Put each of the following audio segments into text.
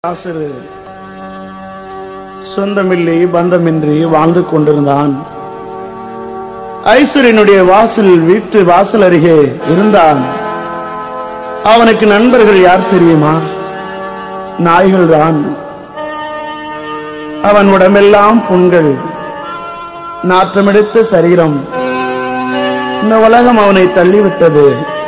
லாசரு சொந்தமில்லை பந்தமின்றி வாழ்ந்து கொண்டிருந்தான் ஐஸ்வரியனுடைய வாசல் வீட்டு வாசல் அருகே இருந்தான் அவனுக்கு நண்பர்கள் யார் தெரியுமா நாய்கள் தான் அவன் உடம்பெல்லாம் புண்கள் நாற்றமெடுத்த சரீரம் இந்த உலகம் அவனை தள்ளிவிட்டது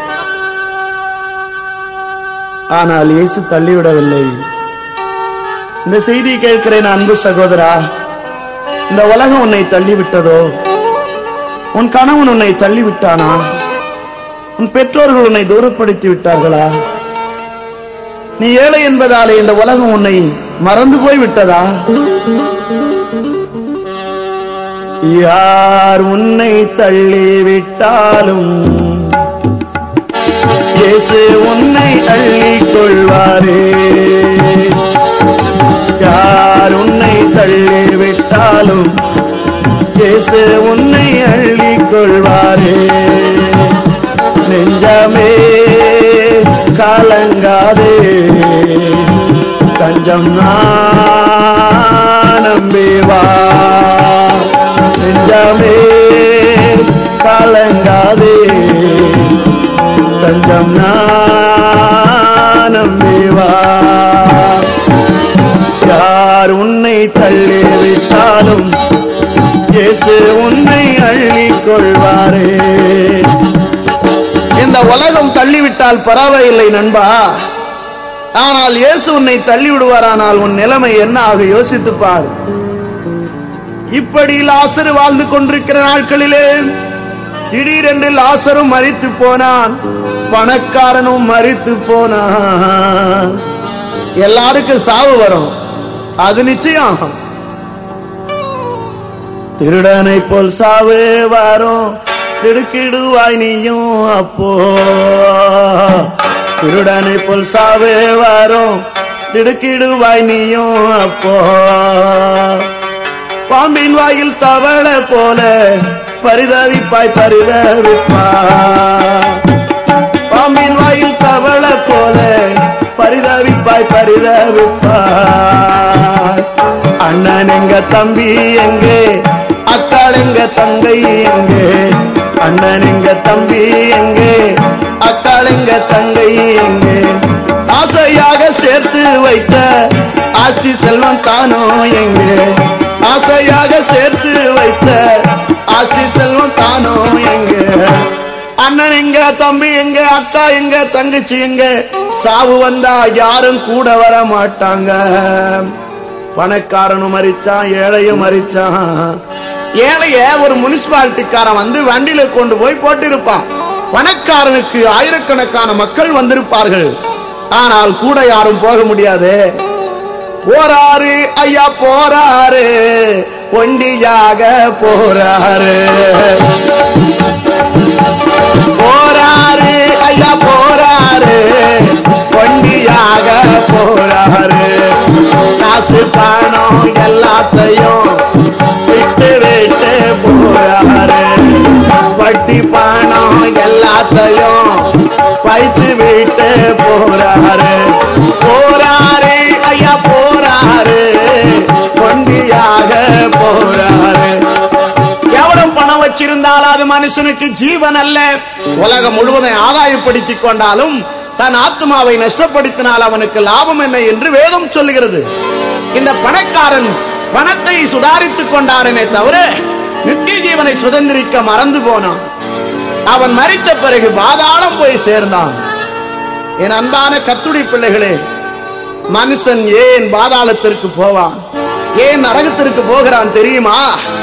ஆனால் இயேசு தள்ளிவிடவில்லை இந்த செய்தியை கேட்கிறேன் அன்பு சகோதரா இந்த உலகம் உன்னை தள்ளிவிட்டதோ உன் கணவன் உன்னை தள்ளிவிட்டானா உன் பெற்றோர்கள் உன்னை தூரப்படுத்தி விட்டார்களா நீ ஏழை என்பதாலே இந்த உலகம் உன்னை மறந்து போய் விட்டதா யார் உன்னை தள்ளிவிட்டாலும் இயேசு உன்னை அள்ளிக் கொள்வாரே யார் உன்னை தள்ளி விட்டாலும் இயேசு உன்னை அள்ளிக் கொள்வாரே நெஞ்சமே கலங்காதே கஞ்சம் நான் நம்பிவா நெஞ்சமே கலங்காதே தஞ்சம் நான் நம்பிவா யார் உன்னை தள்ளி விட்டாலும் இயேசு உன்னை அள்ளிக் கொள்வாரே இந்த உலகம் தள்ளிவிட்டால் பரவாயில்லை நண்பா ஆனால் இயேசு உன்னை தள்ளி விடுவாரானால் உன் நிலைமை என்ன ஆக யோசித்துப் பார் இப்படி லாசரு வாழ்ந்து கொண்டிருக்கிற நாட்களிலே திடீரென்று லாசரும் மறித்து போனான் பணக்காரனும் மறித்து போனான் எல்லாருக்கும் சாவு வரும் அது நிச்சயம் திருடனை போல் சாவு வரும் திடுக்கிடுவாய் நீயும் அப்போ திருடனை போல் சாவு வரும் திடுக்கிடுவாய் நீயும் அப்போ பாம்பின் வாயில் தவளை போல பரிதவிப்பாய் பரிதவிப்பாய் பாம்பின் வாயில் தவளை போல பரிதவிப்பாய் பரிதவிப்பாய் அண்ணன் எங்க தம்பி எங்கே அக்காள் எங்க தங்கை எங்கே அண்ணன் எங்க தம்பி எங்கே அக்காள் எங்க தங்கை எங்கே ஆசையாக சேர்த்து வைத்த ஆஸ்தி செல்வம் தானோ எங்கே ஆசையாக சேர்த்து வைத்த ஆஸ்தி செல்வம் தானோ எங்கே அண்ணன் எங்க தம்பி எங்க அக்கா எங்க தங்கச்சி எங்க சாவு வந்தா யாரும் கூட வர மாட்டாங்க பணக்காரனும் மறிச்சான் ஏழையும் மறிச்சான் ஏழைய ஒரு முனிசிபாலிட்டிக்காரன் வந்து வண்டியில கொண்டு போய் போட்டிருப்பான் பணக்காரனுக்கு ஆயிரக்கணக்கான மக்கள் வந்திருப்பார்கள் ஆனால் கூட யாரும் போக முடியாது போறாரு ஐயா போறாரு ஒண்டியாக போறாரு போறாரு ஐயா போறாரு ஒண்டியாக போறாரு காசு பணம் எல்லாத்தையும் விட்டு விட்டு போறாரு வட்டி பணம் எல்லாத்தையும் வைத்து விட்டு போறாரு போறாரு ஐயா போறாரு ஒண்டியாக போறாரு எவ்வளவு பணம் வச்சிருந்தாலும் அது மனுஷனுக்கு ஜீவன் அல்ல உலகம் முழுவதும் ஆதாயப்படுத்திக் கொண்டாலும் தன் ஆத்மாவை நஷ்டப்படுத்தினால் அவனுக்கு லாபம் என்ன என்று வேதம் சொல்லுகிறது இந்த பணக்காரன் பணத்தை சுதாரித்துக் கொண்டாரனே தவிர நித்திய ஜீவனை சுதந்திரிக்க மறந்து போனான் அவன் மறித்த பிறகு பாதாளம் போய் சேர்ந்தான் என் அன்பான கத்துடி பிள்ளைகளே மனுஷன் ஏன் பாதாளத்திற்கு போவான் ஏன் நரகத்திற்கு போகிறான் தெரியுமா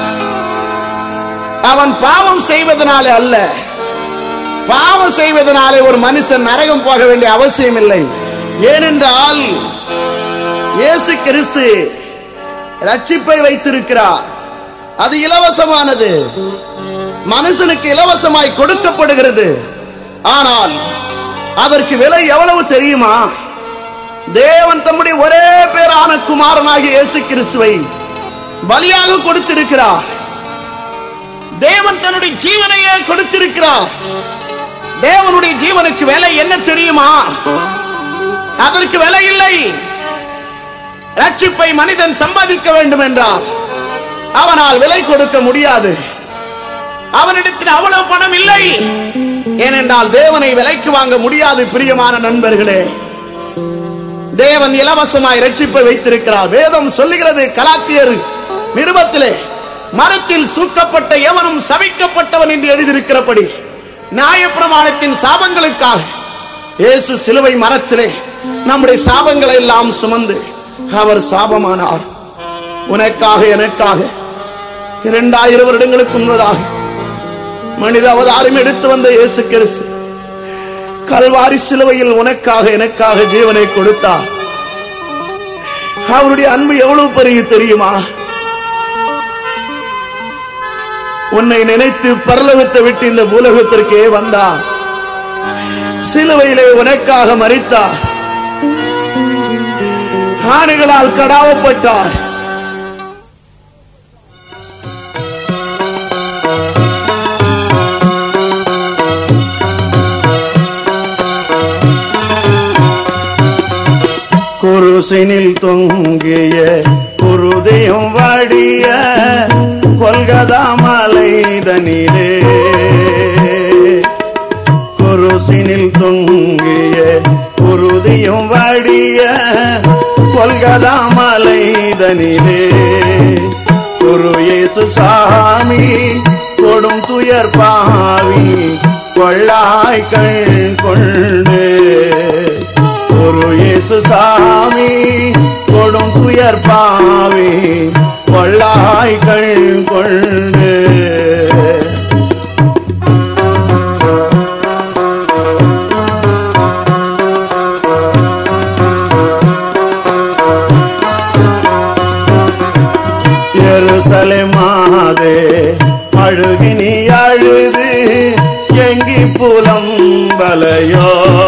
அவன் பாவம் செய்வதனாலே அல்ல பாவம் செய்வதனாலே ஒரு மனுஷன் நரகம் போக வேண்டிய அவசியம் இல்லை ஏனென்றால் இயேசு கிறிஸ்து ரட்சிப்பை வைத்திருக்கிறார் அது இலவசமானது மனுஷனுக்கு இலவசமாய் கொடுக்கப்படுகிறது ஆனால் அதற்கு விலை எவ்வளவு தெரியுமா தேவன் தம்முடைய ஒரே பேரான குமாரனாகிய இயேசு கிறிஸ்துவை பலியாக கொடுத்திருக்கிறார் தேவன் தன்னுடைய ஜீவனையே கொடுத்திருக்கிறார் தேவனுடைய ஜீவனுக்கு விலை என்ன தெரியுமா அதற்கு விலை இல்லை ரட்சிப்பை மனிதன் சம்பாதிக்க வேண்டும் என்றால் அவனால் விலை கொடுக்க முடியாது அவனிடத்தில் அவ்வளவு பணம் இல்லை ஏனென்றால் தேவனை விலைக்கு வாங்க முடியாது பிரியமான நண்பர்களே தேவன் இலவசமாய் ரட்சிப்பை வைத்திருக்கிறார் வேதம் சொல்லுகிறது கலாத்தியர் நிருபத்திலே மரத்தில் சூக்கப்பட்ட எவனும் சபிக்கப்பட்டவன் என்று எழுதியிருக்கிறபடி நியாயப்பிரமாணத்தின் சாபங்களுக்காக இயேசு சிலுவை மரத்திலே நம்முடைய சாபங்களை எல்லாம் சுமந்து அவர் சாபமானார் உனக்காக எனக்காக இரண்டாயிரம் வருடங்களுக்கு முன்பதாக மனித அவதாரம் எடுத்து வந்த இயேசு கிறிஸ்து கல்வாரி சிலுவையில் உனக்காக எனக்காக ஜீவனை கொடுத்தார் அவருடைய அன்பு எவ்வளவு பெரிய தெரியுமா உன்னை நினைத்து பரலோகத்தை விட்டு இந்த பூலகத்திற்கே வந்தார் சிலுவையிலே உனக்காக மறித்தார் ஆணைகளால் கடாவப்பட்டார் குருசினில் தொங்கிய குருதயம் வாடிய கொல்கதா மலைதனிலே குருசினில் தொங்கிய குருதியும் வாடிய கொல்கதா மலைதனிலே குரு இயேசு சாமி கொடும் துயர் பாவி கொள்ளாய் கண் கொண்டு குரு இயேசு சாமி கொடும் துயர் பாவி கொள்ளாய் கண் கொண்டு எருசலேமாதே அழுகினி அழுது எங்கி புலம் பலையோ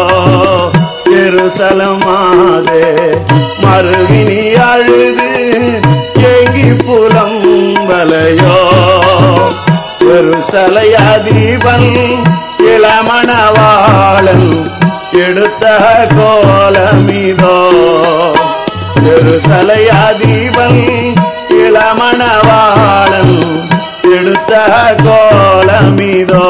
எருசலமாதே மருகினி அழுது எங்கி புலம் பலையோ எருசலை அதிபன் இளமணவாளன் எடுத்த கோலமிதோ எருசலை அதிபன் இளமணவாளன் எடுத்த கோலமிதோ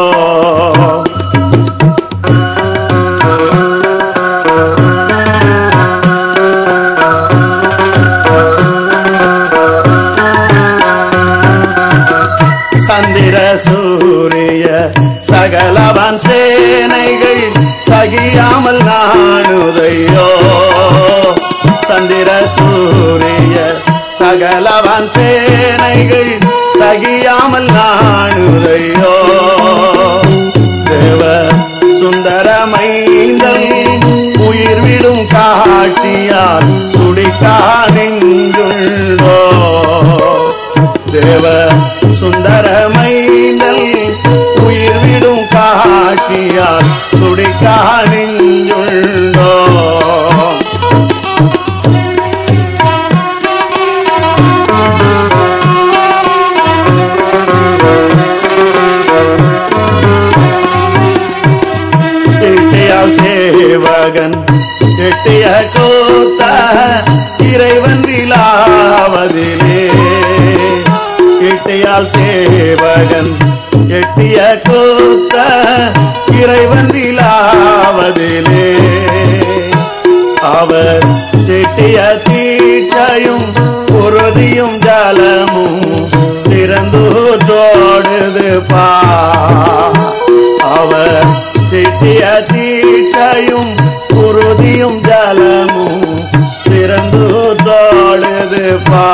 சந்திர சூரிய சகலவன் சேனைகள் சகியாமல் நானுதையோ சந்திர சூரிய சகலவன் சேனைகள் சகியாமல் நானுதையோ தேவ சுந்தரமைந்தல் உயிர் விடும் காட்டியார் துடிக்கா நெஞ்சுள்ளோ தேவ சுந்தரமைந்தல் உயிர் விடும் காட்டியார் துடிக்கா நெஞ்சுள்ளோ எட்டியால் சேவகன் எட்டிய கோத்த இறைவன் விழாவதிலே எட்டியால் சேவகன் எட்டிய கோத்த இறைவன் விழாவதிலே அவர் திட்டிய தீட்டையும் உறுதியும் ஜலமும் திறந்து தோடுது பா அவர் திட்டிய தீட்டையும் உறுதியும் ஜலமும் திறந்து தோடுது பா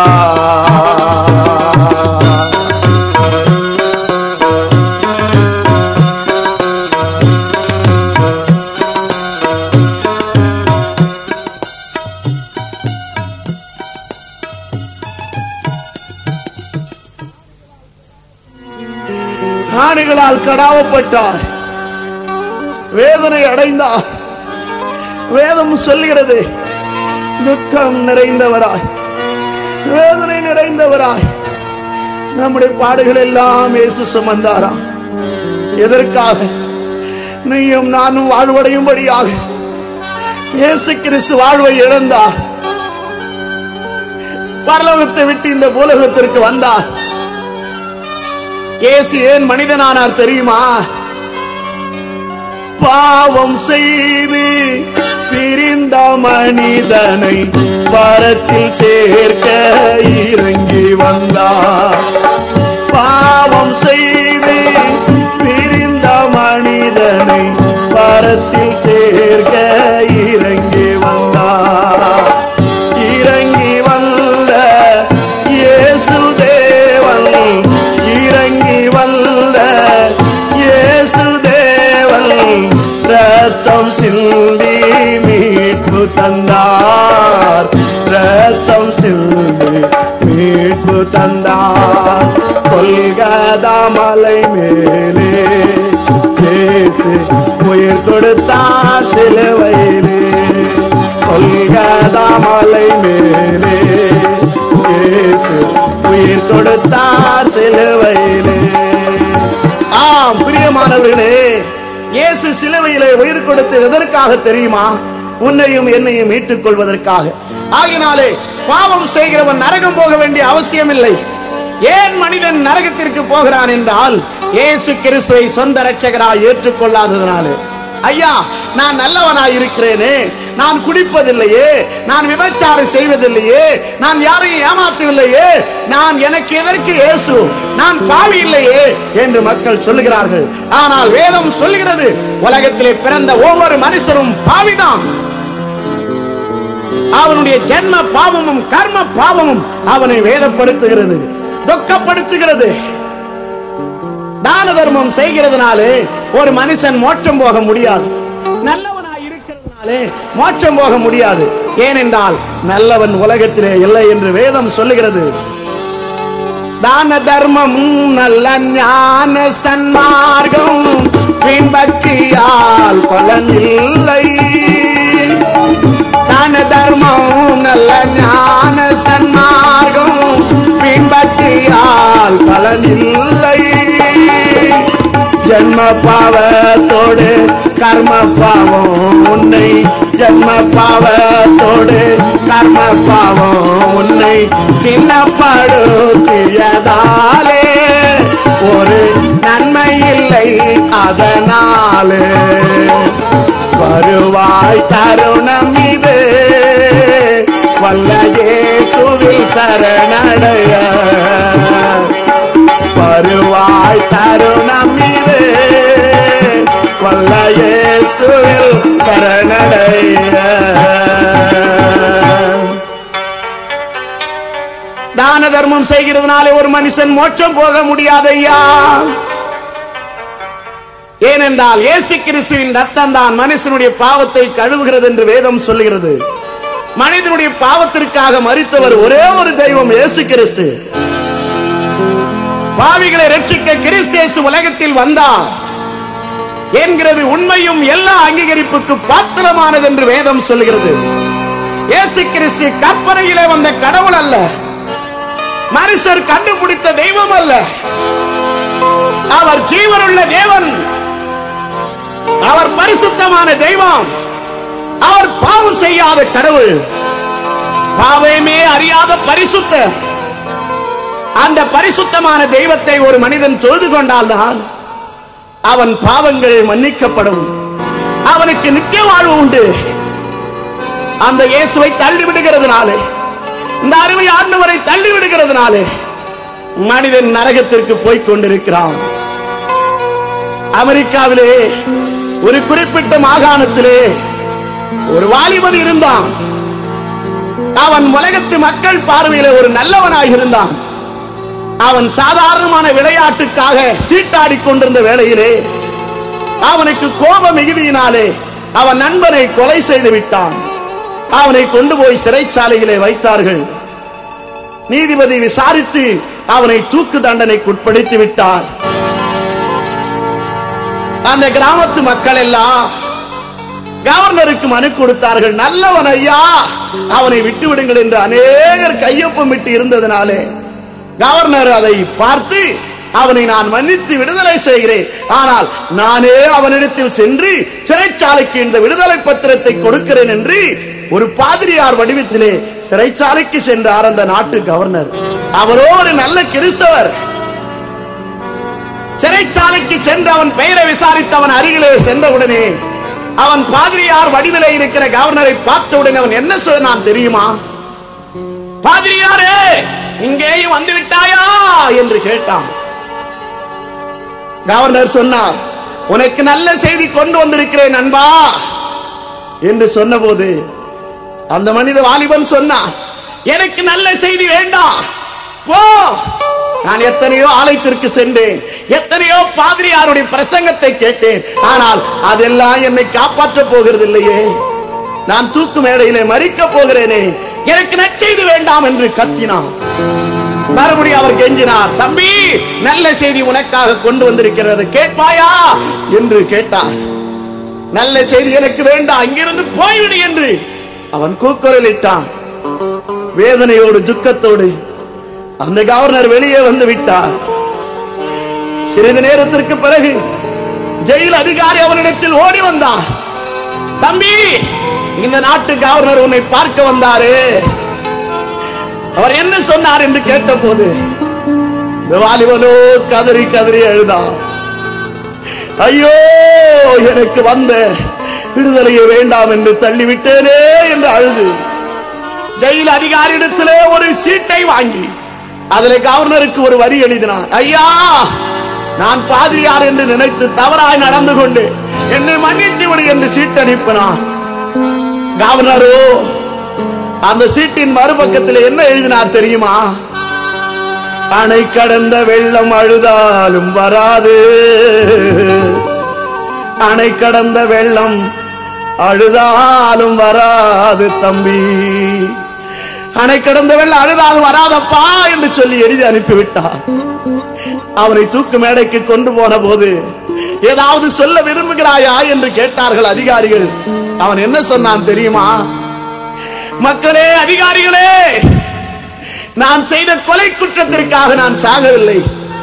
ஆணைகளால் கடாவப்பட்டார் வேதனை அடைந்தார் வேதம் சொல்கிறது துக்கம் நிறைந்தவராய் வேதனை நிறைந்தவராய் நம்முடைய பாடுகள் எல்லாம் இயேசு சுமந்தாரா எதற்காக நீயும் நானும் வாழ்வடையும்படியாக இயேசு கிறிஸ்து வாழ்வை இழந்தார் பரலோகத்தை விட்டு இந்த பூலோகத்திற்கு வந்தார் இயேசு ஏன் மனிதனானார் தெரியுமா பாவம் செய்து பிரிந்த மனிதனை பரத்தில் சேர்க்க இறங்கி வந்தார் பாவம் செய்து பிரிந்த மனிதனை பரத்தில் சேர்க்க இறங்கி வந்தார் இறங்கி வந்த இயேசு தேவன் இறங்கி வந்த இயேசு தேவன் ரத்தம் சிந்தி மீட்பு தந்தார் ரத்தம் சிந்தி மீட்பு தந்தார் கொல்கதா மலை மேலே இயேசு உயிர் கொடுத்தார் சிலுவையிலே கொல்கதா மலை மேலே இயேசு உயிர் கொடுத்தார் சிலுவையிலே ஆம் பிரியமானவர்களே இயேசு சிலுவையிலே உயிர் கொடுத்து எதற்காக தெரியுமா உன்னையும் என்னையும் மீட்டுக் கொள்வதற்காக ஆகினாலே பாவம் செய்கிறவன் நரகம் போக வேண்டிய அவசியம் இல்லை ஏன் மனிதன் நரகத்திற்கு போகிறான் என்றால் இயேசு கிறிஸ்துவை சொந்த ரட்சகராய் ஏற்றுக்கொள்ளாததனாலே ஐயா நான் நல்லவனாய் இருக்கிறேனே நான் குடிப்பதில்லையே நான் விபச்சாரம் செய்வதில்லையே நான் யாரையும் ஏமாற்றவில்லையே நான் எனக்கு எதற்கு இயேசு நான் பாவி இல்லையே என்று மக்கள் சொல்லுகிறார்கள் ஆனால் வேதம் சொல்லுகிறது உலகத்திலே பிறந்த ஒவ்வொரு மனுஷரும் பாவிதான் அவனுடைய ஜென்ம பாவமும் கர்ம பாவமும் அவனை வேதப்படுத்துகிறது துக்கப்படுத்துகிறது தான தர்மம் செய்கிறதுனாலே ஒரு மனுஷன் மோட்சம் போக முடியாது நல்லவனாய் இருக்கிறதுனாலே மோட்சம் போக முடியாது ஏனென்றால் நல்லவன் உலகத்திலே இல்லை என்று வேதம் சொல்லுகிறது தான தர்மம் நல்ல ஞான சன்மார்க்கம் பின்பற்றியால் பலன் இல்லை தான தர்மம் நல்ல ஞான சன்மார்க்கம் பின்பற்றியால் பலனில்லை ஜன்ம பாவத்தோடு கர்ம பாவம் உன்னை ஜன்ம பாவத்தோடு கர்ம பாவம் உன்னை சின்னப்படுத்தியதாலே ஒரு நன்மை இல்லை அதனாலே வருவாய் தருணம் இது வல்ல இயேசுவில் சரணடைய வருவாய் தருணம் இது வல்ல இயேசுவில் சரணடைய தான தர்மம் செய்கிறதுனாலே ஒரு மனுஷன் மோட்சம் போக முடியாதையா ஏனென்றால் இயேசு கிறிஸ்துவின் ரத்தம் தான் மனுஷனுடைய பாவத்தை கழுவுகிறது என்று வேதம் சொல்லுகிறது மனிதனுடைய பாவத்திற்காக மறித்தவர் ஒரே ஒரு தெய்வம் இயேசு கிறிஸ்து பாவிகளை ரட்சிக்க கிறிஸ்தேசு உலகத்தில் வந்தார் என்கிறது உண்மையும் எல்லா அங்கீகரிப்புக்கு பாத்திரமானது என்று வேதம் சொல்லுகிறது இயேசு கிறிஸ்து கற்பனையிலே வந்த கடவுள் அல்ல மனுஷர் கண்டுபிடித்த தெய்வம் அல்ல அவர் ஜீவனுள்ள தேவன் அவர் பரிசுத்தமான தெய்வம் அவர் பாவம் செய்யாத கடவுள் பாவமே அறியாத பரிசுத்த அந்த பரிசுத்தமான தெய்வத்தை ஒரு மனிதன் தொழுது கொண்டால்தான் அவன் பாவங்கள் மன்னிக்கப்படும் அவனுக்கு நித்திய வாழ்வு உண்டு அந்த இயேசுவை தள்ளி விடுகிறதுனாலே இந்த அருமை ஆண்டவரை தள்ளி விடுகிறதுனாலே மனிதன் நரகத்திற்கு போய்க் கொண்டிருக்கிறான் அமெரிக்காவிலே ஒரு குறிப்பிட்ட மாகாணத்திலே ஒரு வாலிபன் இருந்தான் அவன் உலகத்து மக்கள் பார்வையில ஒரு நல்லவனாக இருந்தான் அவன் சாதாரணமான விளையாட்டுக்காக சீட்டாடிக் கொண்டிருந்த வேளையிலே அவனுக்கு கோப மிகுதியினாலே அவன் நண்பனை கொலை செய்து விட்டான் அவனை கொண்டு போய் சிறைச்சாலையிலே வைத்தார்கள் நீதிபதி விசாரித்து அவனை தூக்கு தண்டனைக்கு உட்படுத்தி விட்டார் அந்த கிராமத்து மக்கள் எல்லாம் கவர்னருக்கு மனு கொடுத்தார்கள் நல்லவன் ஐயா அவனை விட்டு விடுங்கள் என்று அநேகர் கையொப்பமிட்டு இருந்ததினாலே கவர்னர் அதை பார்த்து அவனை நான் மன்னித்து விடுதலை செய்கிறேன் ஆனால் நானே அவனிடத்தில் சென்று சிறைச்சாலைக்கு இந்த விடுதலை பத்திரத்தை கொடுக்கிறேன் என்று ஒரு பாதிரியார் வடிவத்திலே சிறைச்சாலைக்கு சென்றார் அந்த நாட்டு கவர்னர் அவரோ ஒரு நல்ல கிறிஸ்தவர் சிறைச்சாலைக்கு சென்று அவன் பெயரை விசாரித்து அவன் அருகிலே சென்றவுடனே அவன் பாதிரியார் வடிவிலே இருக்கிற கவர்னரை பார்த்தவுடனே அவன் என்ன சொன்னான் தெரியுமா பாதிரியாரே இங்கேயும் வந்து விட்டாயா என்று கேட்டான் கவர்னர் சொன்னார் உனக்கு நல்ல செய்தி கொண்டு வந்திருக்கிறேன் நண்பா என்று சொன்னபோது அந்த மனித வாலிபன் சொன்னான் எனக்கு நல்ல செய்தி வேண்டாம் போ நான் எத்தனையோ ஆலயத்திற்கு சென்றேன் எத்தனையோ பாதிரியாருடைய பிரசங்கத்தை கேட்டேன் ஆனால் அதெல்லாம் என்னை காப்பாற்றப் போகிறது இல்லையே நான் தூக்கு மேடையிலே மறிக்க போகிறேனே எனக்கு நற்செய்தி வேண்டாம் என்று கத்தினான் மறுபடியும் அவர் கெஞ்சினார் தம்பி நல்ல செய்தி உனக்காக கொண்டு வந்திருக்கிறது கேட்பாயா என்று கேட்டார் நல்ல செய்தி எனக்கு வேண்டாம் இங்கிருந்து போய்விடு என்று அவன் கூக்குரலிட்டான் வேதனையோடு துக்கத்தோடு அந்த கவர்னர் வெளியே வந்து விட்டார் சிறிது நேரத்திற்கு பிறகு ஜெயில் அதிகாரி அவனிடத்தில் ஓடி வந்தார் தம்பி இந்த நாட்டு கவர்னர் உன்னை பார்க்க வந்தாரு அவர் என்ன சொன்னார் என்று கேட்டபோது இந்த வாலிபனோ கதறி கதறி அழுதான் ஐயோ எனக்கு வந்த விடுதலையை வேண்டாம் என்று தள்ளிவிட்டேனே என்று அழுது ஜெயில் அதிகாரியிடத்திலே ஒரு சீட்டை வாங்கி அதுல கவர்னருக்கு ஒரு வரி எழுதினார் ஐயா நான் பாதிரியார் என்று நினைத்து தவறாய் நடந்து கொண்டு என்னை மன்னித்து விடு என்று சீட்டு அனுப்பினான் கவர்னரோ அந்த சீட்டின் மறுபக்கத்தில் என்ன எழுதினார் தெரியுமா அணை கடந்த வெள்ளம் அழுதாலும் வராது அணை கடந்த வெள்ளம் அழுதாலும் வராது தம்பி அணை கடந்த வெள்ளம் அழுதாலும் வராதப்பா என்று சொல்லி எழுதி அனுப்பிவிட்டார் அவனை தூக்கு மேடைக்கு கொண்டு போன போது ஏதாவது சொல்ல விரும்புகிறாயா என்று கேட்டார்கள் அதிகாரிகள் அவன் என்ன சொன்னான் தெரியுமா மக்களே அதிகாரிகளே நான் செய்த கொலை குற்றத்திற்காக நான் சாகவில்லை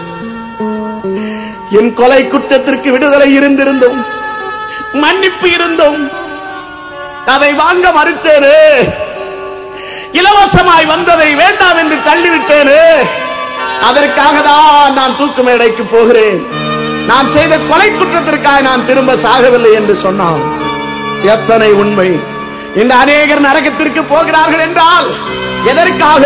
என் கொலை குற்றத்திற்கு விடுதலை இருந்திருந்தும் மன்னிப்பு இருந்தும் அதை வாங்க மறுத்தேனே இலவசமாய் வந்ததை வேண்டாம் என்று தள்ளிவிட்டேனே அதற்காக தான் நான் தூக்கு மேடைக்கு போகிறேன் நான் செய்த கொலை குற்றத்திற்காக நான் திரும்ப சாகவில்லை என்று சொன்னான் எத்தனை உண்மை இந்த அநேகர் நரகத்திற்கு போகிறார்கள் என்றால் எதற்காக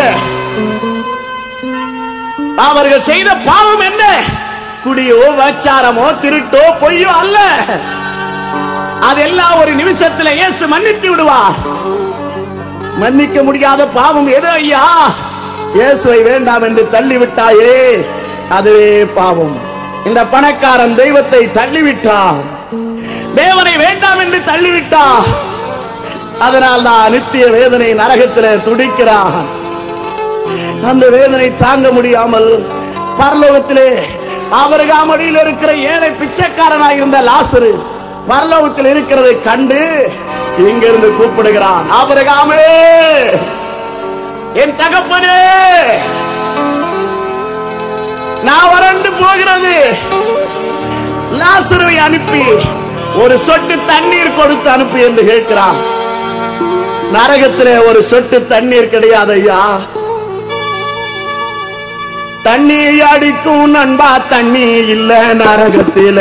அவர்கள் செய்த பாவம் என்ன குடியோ வச்சாரமோ திருட்டோ பொய்யோ அல்ல அதெல்லாம் ஒரு நிமிஷத்தில் இயேசு மன்னித்து விடுவார் மன்னிக்க முடியாத பாவம் எது ஐயா இயேசுவை வேண்டாம் என்று தள்ளிவிட்டாயே அதுவே பாவம் இந்த பணக்காரன் தெய்வத்தை தள்ளிவிட்டார் தேவனை வேண்டாம் என்று தள்ளிவிட்டார் அதனால் தான் நித்திய வேதனை நரகத்திலே துடிக்கிறான் அந்த வேதனை தாங்க முடியாமல் பரலோகத்திலே ஆபரகாமடியில் இருக்கிற ஏழை பிச்சைக்காரனாக இருந்த லாசரு பரலோகத்தில் இருக்கிறதை கண்டு இங்கிருந்து கூப்பிடுகிறான் ஆபரகாமே என் தகப்பனே நான் வறண்டு போகிறது லாசருவை அனுப்பி ஒரு சொட்டு தண்ணீர் கொடுத்து அனுப்பி என்று கேட்கிறான் நரகத்திலே ஒரு சொட்டு தண்ணீர் கிடையாது ஐயா தண்ணி அடிக்கும் நண்பா தண்ணி இல்ல நரகத்தில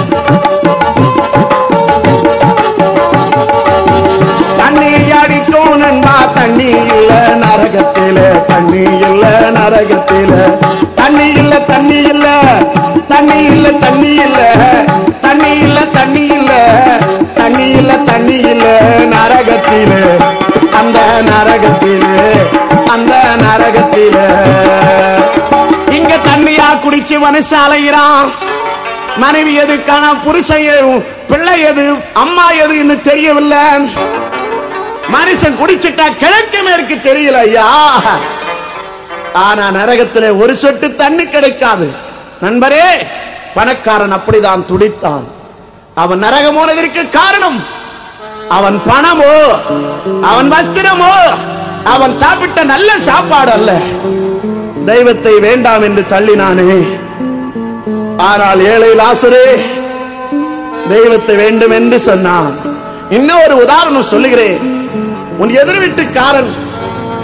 தண்ணி அடிக்கும் நண்பா தண்ணி இல்ல நரகத்தில தண்ணி இல்ல நரகத்தில தண்ணி இல்ல தண்ணி இல்ல தண்ணி இல்ல தண்ணி இல்ல தண்ணி இல்ல தண்ணி இல்ல தண்ணி இல்ல தண்ணி இல்ல நரகத்தில அந்த நரகத்தில அந்த நரகத்தில இங்க தண்ணியா குடிச்சு மனசு அலைகிறான் மனைவி எதுக்கான புருஷன் எது, பிள்ளை எது அம்மா எதுன்னு தெரியவில்லை மனுஷன் குடிச்சிட்டா கிழக்கு மேற்கு தெரியல ஐயா ஆனா நரகத்திலே ஒரு சொட்டு தண்ணி கிடைக்காது நண்பரே பணக்காரன் அப்படிதான் துடித்தான் அவன் நரகம் போனதற்கு காரணம் அவன் பணமோ அவன் வஸ்திரமோ அவன் சாப்பிட்ட நல்ல சாப்பாடு அல்ல தெய்வத்தை வேண்டாம் என்று தள்ளினானே ஆனால் ஏழை லாசரே தெய்வத்தை வேண்டும் என்று சொன்னான் இன்னும் ஒரு உதாரணம் சொல்லுகிறேன் உன் எதிர் வீட்டுக்காரன்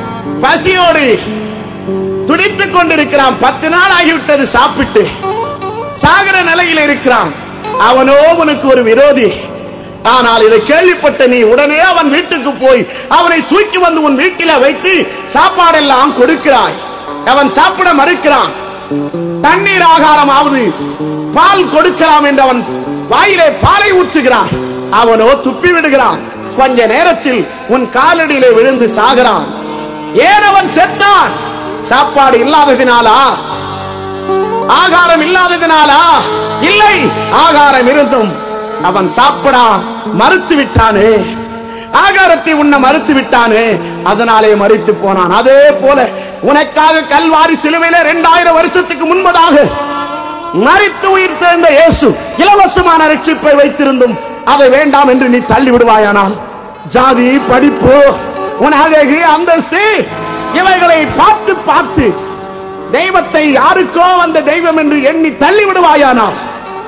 பசியோடு துடித்துக் கொண்டிருக்கிறான் பத்து நாள் ஆகிவிட்டது சாப்பிட்டு சாகர நிலையில் இருக்கிறான் அவனோ உனக்கு ஒரு விரோதி ஆனால் இதை கேள்விப்பட்ட நீ உடனே அவன் வீட்டுக்கு போய் அவனை தூக்கி வந்து உன் வீட்டில வைத்து சாப்பாடெல்லாம் கொடுக்கிறாய் அவன் சாப்பிட மறுக்கிறான் தண்ணீர் ஆகாரமாவது பால் கொடுக்கலாம் என்று அவன் வாயிலே பாலை ஊற்றுகிறான் அவனோ துப்பி விடுகிறான் கொஞ்ச நேரத்தில் உன் காலடியிலே விழுந்து சாகிறான் ஏன் அவன் செத்தான் சாப்பாடு இல்லாததினாலா ஆகாரம் இல்லாததினாலா இல்லை ஆகாரம் இருந்தும் அவன் சாப்பிடா மறுத்து விட்டானே ஆகாரத்தை உண்ண மறுத்து விட்டானே அதனாலே மறித்து போனான் அதே போல உனக்காக கல்வாரி சிலுவையில இரண்டாயிரம் வருஷத்துக்கு முன்பதாக மறித்து உயிர் தேர்ந்த இயேசு இலவசமான ரட்சிப்பை வைத்திருந்தும் அதை வேண்டாம் என்று நீ தள்ளி விடுவாயானால் ஜாதி படிப்பு உன் அழகு அந்தஸ்து இவைகளை பார்த்து பார்த்து தெய்வத்தை யாருக்கோ அந்த தெய்வம் என்று எண்ணி தள்ளி விடுவாயானால்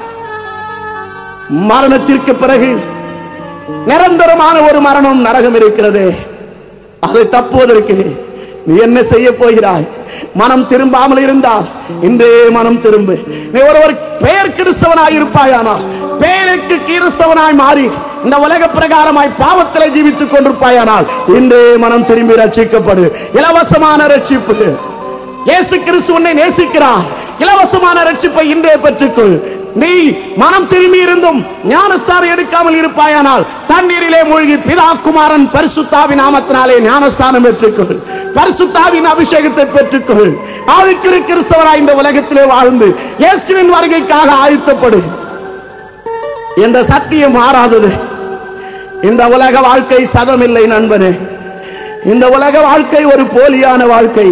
மரணத்திற்கு பிறகு நிரந்தரமான ஒரு மரணம் நரகம் இருக்கிறது அதை தப்புவதற்கு நீ என்ன செய்ய போகிறாய் மனம் திரும்பாமல் இருந்தால் இன்றே மனம் திரும்பு நீ ஒருவர் பெயர் கிறிஸ்தவனாய் இருப்பாயானால் பெயருக்கு கிறிஸ்தவனாய் மாறி இந்த உலக பிரகாரமாய் பாவத்திலே ஜீவித்துக் கொண்டிருப்பாயானால் இன்றே மனம் திரும்பி ரட்சிக்கப்படு இலவசமான ரட்சிப்பு இயேசு கிறிஸ்து உன்னை நேசிக்கிறார் இலவசமான ரட்சிப்பை இன்றே பெற்றுக்கொள் நீ மனம் திரும்பி இருந்தும் ஞானஸ்தானம் எடுக்காமல் இருப்பாயானால் தண்ணீரிலே மூழ்கி பிதா குமாரன் பரிசுத்தாவி நாமத்தினாலே ஞானஸ்தானம் பெற்றுக்கொள் பரிசுத்தாவின் அபிஷேகத்தை பெற்றுக்கொள் ஆவிக்குரிய கிறிஸ்தவராய் இந்த உலகத்திலே வாழ்ந்து இயேசுவின் வருகைக்காக ஆயத்தப்படு இந்த சத்தியம் மாறாதது இந்த உலக வாழ்க்கை சதமில்லை நண்பனே இந்த உலக வாழ்க்கை ஒரு போலியான வாழ்க்கை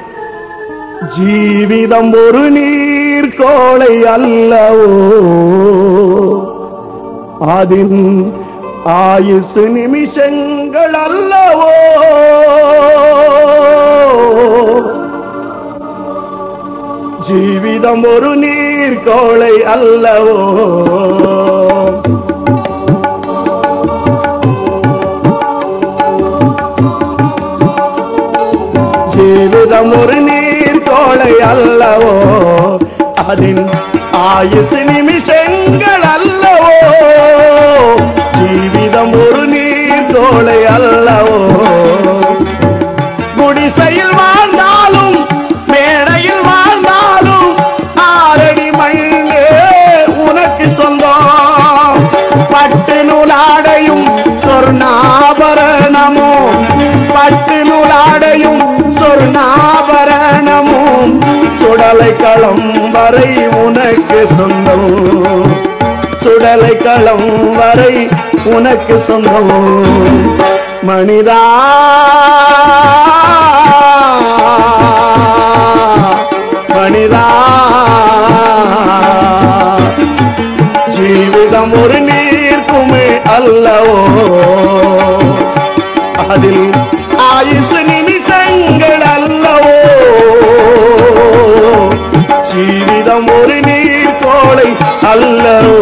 ஜீவிதம் ஒரு நீர்கோளை அல்லவோ அதின் ஆயுசு நிமிஷங்கள் அல்லவோ ஜீவிதம் ஒரு நீர்கோளை அல்லவோ ஜீவிதம் ஒரு நீர்கோளை அல்லவோ அதின் ஆயுசு நிமிஷங்கள் அல்லவோ ஜீவிதம் ஒரு நீர்கோளை அல்லவோ குடிசையில் வாழ்ந்தாலும் மேடையில் வாழ்ந்தாலும் ஆரடி மண்ணே உனக்கு சொந்தம் பட்டு நூலாடையும் சொர்ணாபரணமும் பட்டு நூலாடையும் சொர்ணாபரணமும் சுடலை களம் வரை உனக்கு சொந்தம் சுடலை களம் வரை உனக்கு சொந்தம் மனிதா மனிதா ஜீவிதம் ஒரு நீர்க்குமே அல்லவோ அதில் ஆயுசு நிமிஷங்கள் அல்லவோ ஜீவிதம் ஒரு நீர் கோளை அல்லவோ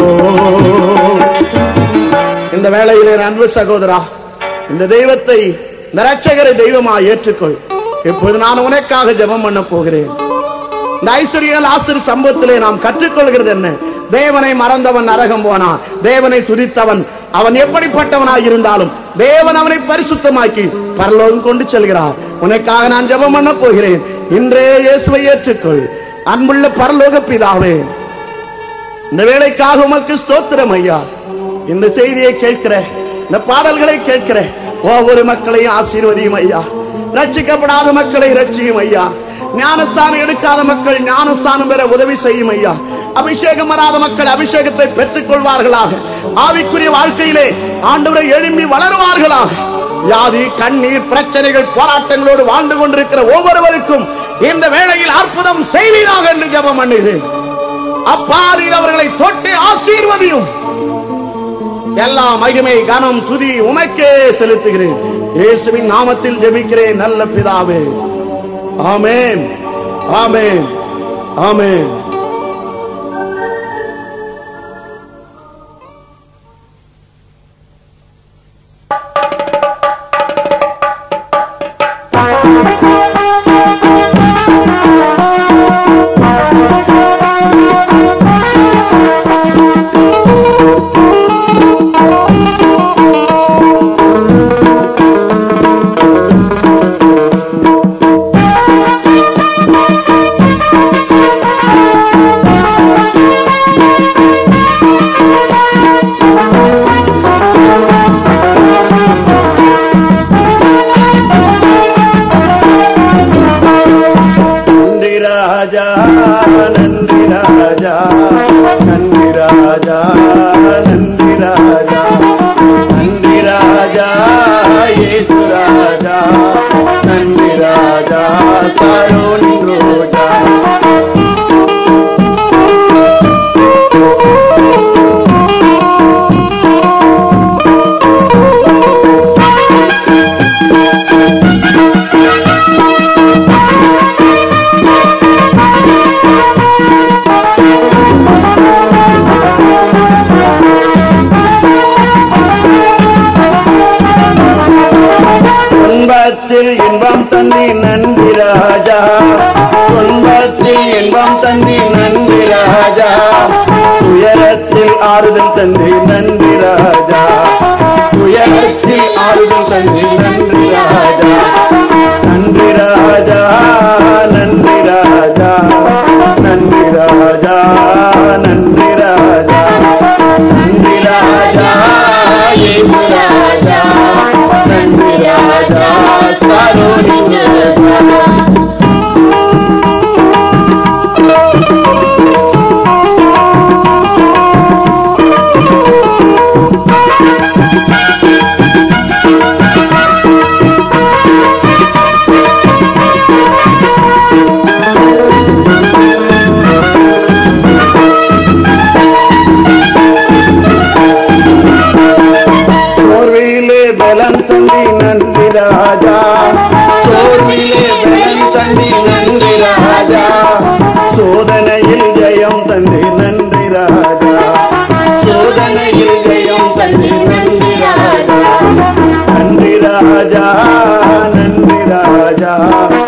இந்த வேளையிலே என் அன்பு சகோதரா இந்த தெய்வத்தை இந்த ரட்சகரை தெய்வமா ஏற்றுக்கொள் இப்பொழுது நான் உனக்காக ஜெபம் பண்ண போகிறேன் இந்த ஐஸ்வர்யல் ஆசிர் சம்பவத்திலே நாம் கற்றுக்கொள்கிறது என்ன தேவனை மறந்தவன் நரகம் போனான் தேவனை துதித்தவன் அவன் எப்படிப்பட்டவனாய் இருந்தாலும் தேவன் அவனை பரிசுத்தமாக்கி பரலோகம் கொண்டு செல்கிறார் உனக்காக நான் ஜெபம் பண்ண போகிறேன் இன்றே இயேசுவை ஏற்றுக்கொள் அன்புள்ள பரலோக பிதாவே இந்த வேலைக்காக உமக்கு ஸ்தோத்திரம் ஐயா இந்த செய்தியை கேட்கிற இந்த பாடல்களை கேட்கிற ஒவ்வொரு மக்களையும் ஆசீர்வதியும் ஐயா ரட்சிக்கப்படாத மக்களை ரட்சியும் ஐயா ஞானஸ்தானம் எடுக்காத மக்கள் ஞானஸ்தானம் பெற உதவி செய்யும் ஐயா அபிஷேகம் வராத மக்கள் அபிஷேகத்தை பெற்றுக் கொள்வார்களாக ஆவிக்குரிய வாழ்க்கையிலே ஆண்டவரை எழும்பி வளருவார்களாக வியாதி கண்ணீர் பிரச்சனைகள் போராட்டங்களோடு வாழ்ந்து கொண்டிருக்கிற ஒவ்வொருவருக்கும் இந்த வேளையில் அற்புதம் செய்வீராக என்று ஜெபம் பண்ணுகிறேன் அப்பாரில் அவர்களை தொட்டு ஆசீர்வதியும் எல்லா மகிமை கனம் துதி உமக்கே செலுத்துகிறேன் இயேசுவின் நாமத்தில் ஜெபிக்கிறேன் நல்ல பிதாவே ஆமென் ஆமென் ஆமென் Thank சாரோனின் ரோஜா துன்பத்தில் இன்பம் தந்தி நன்றி ராஜா துன்பத்தில் இன்பம் தந்தி நன்றி ராஜா துயரத்தில் ஆறுதல் தந்தி நன்றி ராஜா துயரத்தில் ஆறுதல் தந்தி நன்றி ராஜா நன்றி ராஜா நன்றி ராஜா நன்றி ராஜா நன்றி ராஜா நன்றி ராஜா இயேசு ராஜா நன்றி ராஜா சாரோனின் ரோஜா சோர்விலே பலம் தந்தி நன்றி ராஜா சோர்விலே பலம் தந்தி நன்றி ராஜா சோதனையில் ஜெயம் தந்தி நன்றி ராஜா சோதனையில் ஜெயம் தந்தி நன்றி ராஜா நன்றி ராஜா நன்றி ராஜா